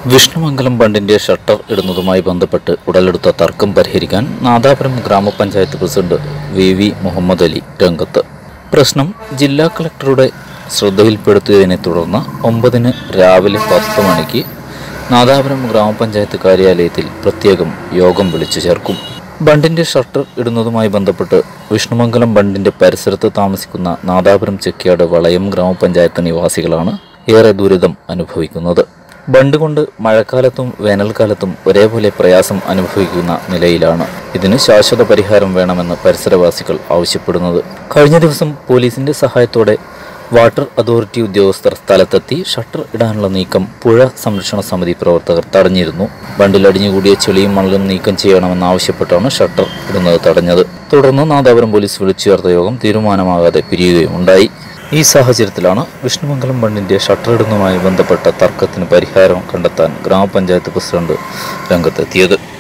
Vishnumangalam ബണ്ടിന്റെ shutter ഇടുന്നതുമായി ബന്ധപ്പെട്ട് ഉടലെടുത്ത തർക്കം പരിഹരിക്കാൻ നാദാപുരം ഗ്രാമപഞ്ചായത്ത് president V V Muhammad Ali രംഗത്ത് പ്രശ്നം ജില്ലാ കളക്ടറുടെ ശ്രദ്ധയിൽപ്പെടുത്തിയതിനെ തുടർന്ന് ഒമ്പതിന് രാവിലെ പത്ത് മണിക്ക് നാദാപുരം ഗ്രാമപഞ്ചായത്ത് കാര്യാലയത്തിൽ പ്രത്യേകം യോഗം വിളിച്ചു ചേർക്കും ബണ്ടിന്റെ ഷട്ടർ ഇടുന്നതുമായി ബന്ധപ്പെട്ട് വിഷ്ണുമംഗലം ബണ്ടിന്റെ പരിസരത്ത് താമസിക്കുന്ന നാദാപുരം ചെക്കിയാട് വളയം ഗ്രാമപഞ്ചായത്ത് നിവാസികളാണ് ഏറെ ദുരിതം അനുഭവിക്കുന്നത് ബണ്ട് കൊണ്ട് മഴക്കാലത്തും വേനൽക്കാലത്തും ഒരേപോലെ പ്രയാസം അനുഭവിക്കുന്ന നിലയിലാണ് ഇതിന് ശാശ്വത പരിഹാരം വേണമെന്ന് പരിസരവാസികൾ ആവശ്യപ്പെടുന്നത് കഴിഞ്ഞ ദിവസം പോലീസിന്റെ സഹായത്തോടെ വാട്ടർ അതോറിറ്റി ഉദ്യോഗസ്ഥർ സ്ഥലത്തെത്തി ഷട്ടർ ഇടാനുള്ള നീക്കം പുഴ സംരക്ഷണ സമിതി പ്രവർത്തകർ തടഞ്ഞിരുന്നു ബണ്ടിൽ അടിഞ്ഞുകൂടിയ ചെളിയും മണലും നീക്കം ചെയ്യണമെന്നാവശ്യപ്പെട്ടാണ് ഷട്ടർ ഇടുന്നത് തടഞ്ഞത് തുടർന്ന് നാദാപുരം പോലീസ് വിളിച്ചു ചേർത്ത യോഗം തീരുമാനമാകാതെ പിരിയുകയുണ്ടായി ഈ സാഹചര്യത്തിലാണ് വിഷ്ണുമംഗലം ബണ്ടിന്റെ ഷട്ടർ ഇടുന്നതുമായി ബന്ധപ്പെട്ട തർക്കത്തിന് പരിഹാരം കണ്ടെത്താൻ ഗ്രാമപഞ്ചായത്ത് പ്രസിഡന്റ് രംഗത്തെത്തിയത്